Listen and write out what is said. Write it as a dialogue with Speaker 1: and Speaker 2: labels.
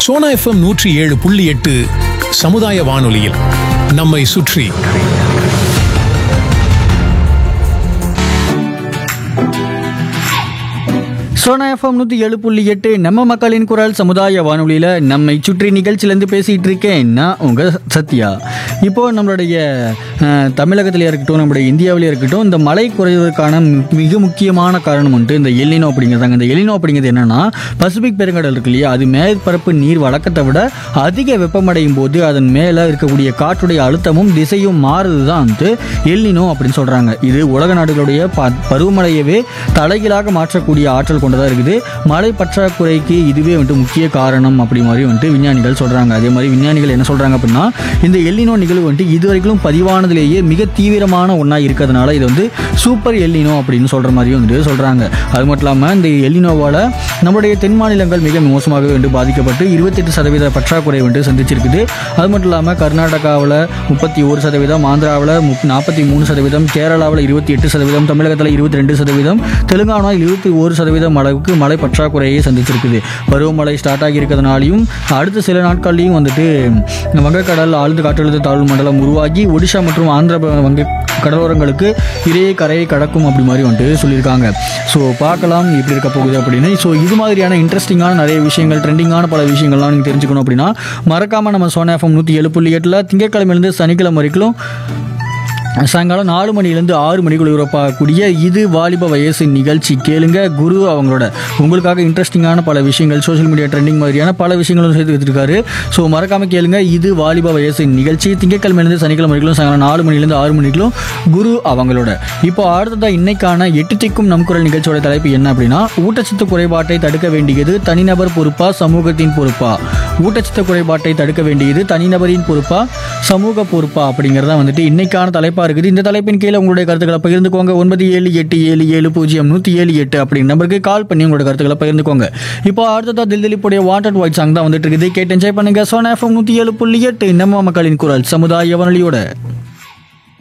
Speaker 1: Sona FM நூற்றி ஏழு புள்ளி எட்டு சமுதாய வானொலியில் நம்மை சுற்றி
Speaker 2: சோனா எஃப்எம் நூற்றி ஏழு புள்ளி எட்டு நம்ம மக்களின் குரல் சமுதாய வானொலியில் நம்மை சுற்றி நிகழ்ச்சியிலேருந்து பேசிகிட்டு இருக்கேன் நான் உங்கள் சத்யா இப்போது நம்மளுடைய அஹ், தமிழகத்திலே இருக்கட்டும் நம்மளுடைய இந்தியாவிலே இருக்கட்டும் இந்த மழை குறைவதற்கான மி- மிக முக்கியமான காரணம் வந்துட்டு இந்த எல்லினோ அப்படிங்கிறதாங்க இந்த எல்லினோ அப்படிங்கிறது என்னன்னா பசிபிக் பெருங்கடல் இருக்கு இல்லையா அது மேற்பரப்பு நீர் வழக்கத்தை விட அதிக வெப்பமடையும் போது அதன் மேலே இருக்கக்கூடிய காற்றுடைய அழுத்தமும் திசையும் மாறுது தான் வந்து எல்லினோ அப்படின்னு சொல்கிறாங்க இது உலக நாடுகளுடைய ப பருவமழையவே தலைகீழாக மாற்றக்கூடிய ஆற்றல் கொண்டதாக இருக்குது மழை பற்றாக்குறைக்கு இதுவே வந்துட்டு முக்கிய காரணம் அப்படி மாதிரி வந்துட்டு விஞ்ஞானிகள் சொல்கிறாங்க அதே மாதிரி விஞ்ஞானிகள் என்ன சொல்கிறாங்க அப்படின்னா இந்த எல்லினோ நிகழ்வு வந்துட்டு இதுவரைக்கும் பதிவானதிலேயே மிக தீவிரமான ஒன்றா இருக்கிறதுனால இது வந்து சூப்பர் எல்லினோ அப்படின்னு சொல்கிற மாதிரி வந்துட்டு சொல்கிறாங்க அது மட்டும் இல்லாமல் இந்த எல்லினோவால் நம்மளுடைய தென் மாநிலங்கள் மிக மோசமாக வந்து பாதிக்கப்பட்டு இருபத்தெட்டு சதவீத பற்றாக்குறை வந்து சந்திச்சிருக்குது அது மட்டும் இல்லாமல் கர்நாடகாவில் முப்பத்தி ஒரு சதவீதம் ஆந்திராவில் முப் நாற்பத்தி மூணு சதவீதம் கேரளாவில் இருபத்தி எட்டு சதவீதம் தமிழகத்தில் இருபத்தி ரெண்டு சதவீதம் தெலுங்கானாவில் இருபத்தி ஒரு சதவீதம் அளவுக்கு மழை பற்றாக்குறையை சந்திச்சிருக்குது பருவமழை ஸ்டார்ட் ஆகி இருக்கிறதுனாலையும் அடுத்த சில நாட்கள்லையும் வந்துட்டு வங்கக்கடல் ஆழ்ந்த காற்றழுத்த தாழ்வு மண்டலம் உருவாகி ஒடிஷா மற்றும் ஆந்திர ப- வங்க கடலோரங்களுக்கு இடையே கரையை கடக்கும் அப்படி மாதிரி வந்துட்டு சொல்லியிருக்காங்க ஸோ பார்க்கலாம் எப்படி இருக்க போகுது அப்படின்னு ஸோ இது மாதிரியான இன்ட்ரெஸ்டிங்கான நிறைய விஷயங்கள் ட்ரெண்டிங்கான பல விஷயங்கள்லாம் நீங்கள் தெரிஞ்சுக்கணும் அப்படின்னா மறக்காமல் நம்ம சோனா எஃப்எம் நூற்றி ஏழு புள்ளி எட்டில் திங்கட்கிழமையிலேருந்து சனிக்கிழமை வரைக்கும் சாயங்காலம் நாலு மணிலேருந்து ஆறு மணிக்குள்ள உறப்பாகக்கூடிய இது வாலிப வயசு நிகழ்ச்சி கேளுங்க குரு அவங்களோட உங்களுக்காக இன்ட்ரெஸ்டிங்கான பல விஷயங்கள் சோஷியல் மீடியா ட்ரெண்டிங் மாதிரியான பல விஷயங்களும் சேர்த்து வச்சிருக்காரு ஸோ மறக்காம கேளுங்க இது வாலிப வயசு நிகழ்ச்சி திங்கட்கிழமையிலேருந்து சனிக்கிழமை வரைக்கும் சாயங்காலம் நாலு மணிலேருந்து ஆறு மணிக்கும் குரு அவங்களோட இப்போ அடுத்ததா இன்னைக்கான எட்டு திக்கும் நம் குரல் நிகழ்ச்சியோட தலைப்பு என்ன அப்படின்னா ஊட்டச்சத்து குறைபாட்டை தடுக்க வேண்டியது தனிநபர் பொறுப்பா சமூகத்தின் பொறுப்பா ஊட்டச்சத்து குறைபாட்டை தடுக்க வேண்டியது தனிநபரின் பொறுப்பா சமூக பொறுப்பா அப்படிங்கிறதா வந்துட்டு இன்னைக்கான தலைப்பா இருக்குது இந்த தலைப்பின் கீழே உங்களுடைய கருத்துக்களை பகிர்ந்துக்கோங்க ஒன்பது ஏழு எட்டு ஏழு ஏழு பூஜ்ஜியம் நூற்றி ஏழு எட்டு அப்படிங்கிற நம்பருக்கு கால் பண்ணி உங்களோட கருத்துக்களை பகிர்ந்துக்கோங்க இப்போ அடுத்ததா தில் திலீப்புடைய வாண்டட் ஒயிட் சாங் தான் வந்துட்டு இருக்குது கேட்டு என்ஜாய் பண்ணுங்க சோனா எஃப்எம் நூற்றி ஏழு புள்ளி எட்டு நம்ம மக்களின் குரல் சமுதாய வானொலியோட